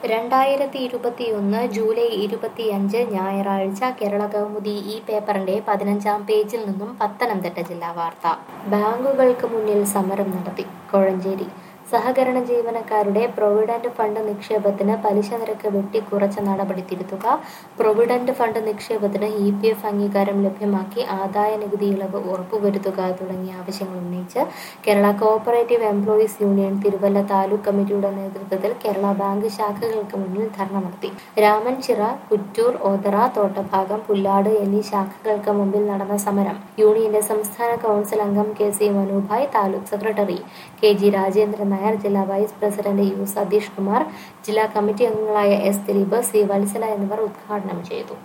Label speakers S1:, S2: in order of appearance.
S1: രണ്ടായിരത്തി ഇരുപത്തിയൊന്ന് ജൂലൈ ഇരുപത്തിയഞ്ച് ഞായറാഴ്ച കേരള കൗമുദി ഈ പേപ്പറിന്റെ പതിനഞ്ചാം പേജിൽ നിന്നും പത്തനംതിട്ട ജില്ലാ വാർത്ത ബാങ്കുകൾക്ക് മുന്നിൽ സമരം നടത്തി കോഴഞ്ചേരി സഹകരണ ജീവനക്കാരുടെ പ്രൊവിഡന്റ് ഫണ്ട് നിക്ഷേപത്തിന് പലിശ നിരക്ക് വെട്ടിക്കുറച്ച നടപടി തിരുത്തുക പ്രൊവിഡന്റ് ഫണ്ട് നിക്ഷേപത്തിന് ഇ പി എഫ് അംഗീകാരം ലഭ്യമാക്കി ആദായ നികുതി ഇളവ് ഉറപ്പുവരുത്തുക തുടങ്ങിയ ആവശ്യങ്ങൾ ഉന്നയിച്ച് Kerala cooperative employees union Thiruvalla taluk കമ്മിറ്റിയുടെ നേതൃത്വത്തിൽ കേരള ബാങ്ക് ശാഖകൾക്ക് മുന്നിൽ ധർണ നടത്തി രാമൻചിറ കുറ്റൂർ ഓതറ തോട്ടഭാഗം പുല്ലാട് എന്നീ ശാഖകൾക്ക് മുമ്പിൽ നടന്ന സമരം യൂണിയന്റെ സംസ്ഥാന കൗൺസിൽ അംഗം K C Manubhai taluk secretary K G Rajendran Nair ജില്ലാ vice president U Satheesh Kumar ജില്ലാ കമ്മിറ്റി അംഗങ്ങളായ എസ് ദിലീപ് സി വത്സല എന്നിവർ ഉദ്ഘാടനം ചെയ്തു